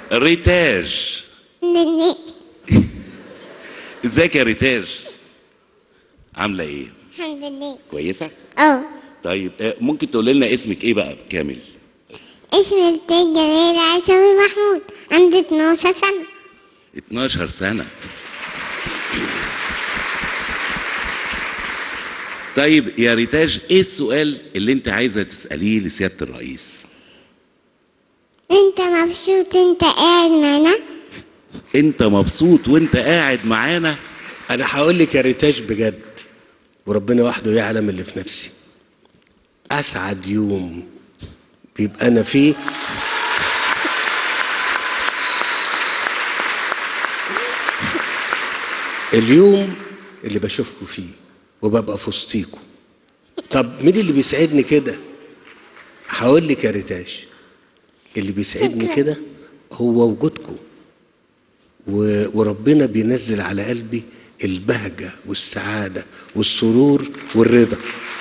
ريتاج نني ازيك يا ريتاج عامله ايه الحمد لله كويسه اه طيب آه، ممكن تقول لنا اسمك ايه بقى كامل اسمي رتاج جميل عشوي محمود عندي 12 سنة 12 سنه طيب يا ريتاج ايه السؤال اللي انت عايزه تساليه لسياده الرئيس انت مبسوط انت قاعد معانا انت مبسوط وانت قاعد معانا انا هقول لك يا ريتاج بجد وربنا وحده يعلم اللي في نفسي اسعد يوم بيبقى انا فيه اليوم اللي بشوفكم فيه وببقى في وسطيكم طب مين اللي بيسعدني كده هقول لك يا ريتاج اللي بيسعدني شكراً. كده هو وجودكم و- وربنا بينزل على قلبي البهجة والسعادة والسرور والرضا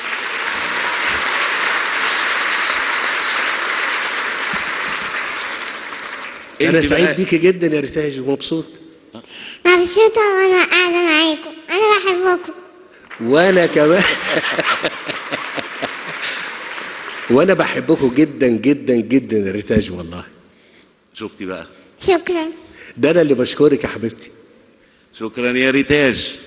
أنا انت سعيد بقى- بيكي جدا يا ريتاج ومبسوط مبسوطة وانا قاعدة معاكم انا بحبكم وأنا كمان وأنا بحبكم جدا جدا جدا يا ريتاج والله شفتي بقى شكرا ده أنا اللي بشكرك يا حبيبتي شكرا يا ريتاج